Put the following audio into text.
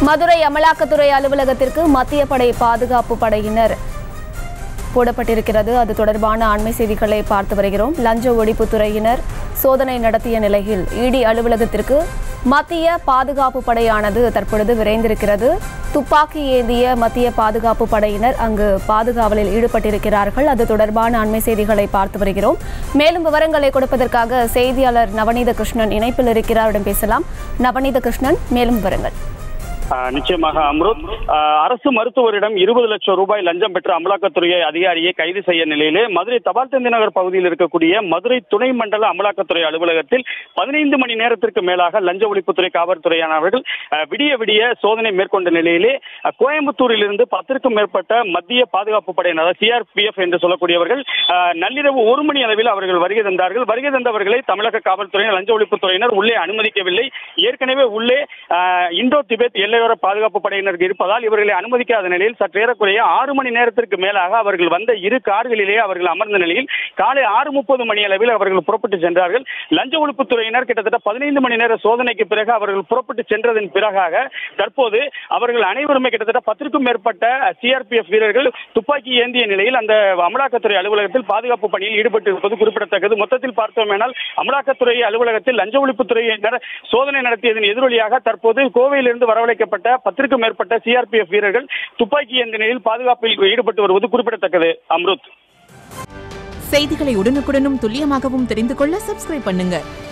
மதுரை அமலாக்கத்துறை அலுவலகத்திற்கு மத்திய படை பாதுகாப்பு படையினர் போடப்பட்டிருக்கிறது அது தொடர்பான அண்மை செய்திகளை பார்த்து வருகிறோம் லஞ்ச ஒழிப்புத்துறையினர் சோதனை நடத்திய நிலையில் இடி அலுவலகத்திற்கு மத்திய பாதுகாப்பு படையானது தற்பொழுது விரைந்திருக்கிறது துப்பாக்கி ஏந்திய மத்திய பாதுகாப்பு படையினர் அங்கு பாதுகாவலில் ஈடுபட்டிருக்கிறார்கள் அது தொடர்பான அண்மை செய்திகளை பார்த்து வருகிறோம் மேலும் விவரங்களை கொடுப்பதற்காக செய்தியாளர் நவநீத கிருஷ்ணன் இணைப்பில் இருக்கிறார் அவரிடம் பேசலாம் நவநீத கிருஷ்ணன் மேலும் விவரங்கள் ஆஹ் நிச்சயமாக அம்ருத் ஆஹ் அரசு மருத்துவரிடம் இருபது லட்சம் ரூபாய் லஞ்சம் பெற்ற அமலாக்கத்துறை அதிகாரியை கைது செய்ய நிலையிலே மதுரை தபால் தந்தி நகர் பகுதியில் இருக்கக்கூடிய மதுரை துணை மண்டல அமலாக்கத்துறை அலுவலகத்தில் பதினைந்து மணி நேரத்திற்கு மேலாக லஞ்ச ஒழிப்புத்துறை காவல்துறையானவர்கள் ஆஹ் விடிய விடிய சோதனை மேற்கொண்ட நிலையிலே ஆஹ் கோயம்புத்தூரில் இருந்து பத்திற்கும் மேற்பட்ட மத்திய பாதுகாப்பு படையினர் சிஆர்பிஎஃப் என்று சொல்லக்கூடியவர்கள் ஆஹ் நள்ளிரவு ஒரு மணி அளவில் அவர்கள் வருகை தந்தார்கள் வருகை தந்தவர்களை தமிழக காவல்துறையினர் லஞ்ச ஒழிப்புத்துறையினர் உள்ளே அனுமதிக்கவில்லை ஏற்கனவே உள்ளே ஆஹ் இந்தோ திபெத் எல்லையோர பாதுகாப்பு படையினருக்கு இருப்பதால் இவர்களை அனுமதிக்காத நிலையில் சற்று ஏறக்குறைய ஆறு மணி நேரத்திற்கு மேலாக அவர்கள் வந்த இரு கார்களிலேயே அவர்கள் அமர்ந்த நிலையில் காலை ஆறு முப்பது மணி அளவில் அவர்கள் புறப்பட்டு சென்றார்கள் லஞ்ச ஒழிப்புத்துறையினர் கிட்டத்தட்ட பதினைந்து மணி நேர சோதனைக்கு பிறகு அவர்கள் புறப்பட்டு சென்றதன் பிறகாக தற்போது அவர்கள் அனைவருமே கிட்டத்தட்ட பத்திற்கும் மேற்பட்ட சிஆர்பிஎஃப் வீரர்கள் துப்பாக்கி ஏந்திய நிலையில் அந்த அமலாக்கத்துறை அலுவலகத்தில் பாதுகாப்பு பணியில் ஈடுபட்டு இருப்பது குறிப்பிடத்தக்கது மொத்தத்தில் பார்த்தோமேனால் அமலாக்கத்துறை அலுவலகத்தில் லஞ்ச ஒழிப்புத்துறையினர் சோதனை நடத்தியதன் எதிரொலியாக தற்போது கோவையிலிருந்து வரவழைக்கப்பட்ட பத்திற்கும் மேற்பட்ட சிஆர்பிஎஃப் வீரர்கள் துப்பாக்கி ஏந்திய நிலையில் பாதுகாப்பில் ஈடுபட்டு வருவது குறிப்பிடத்தக்கது அம்ருத் செய்திகளை உடனுக்குடனும் துல்லியமாகவும் தெரிந்து கொள்ள சப்ஸ்கிரைப் பண்ணுங்க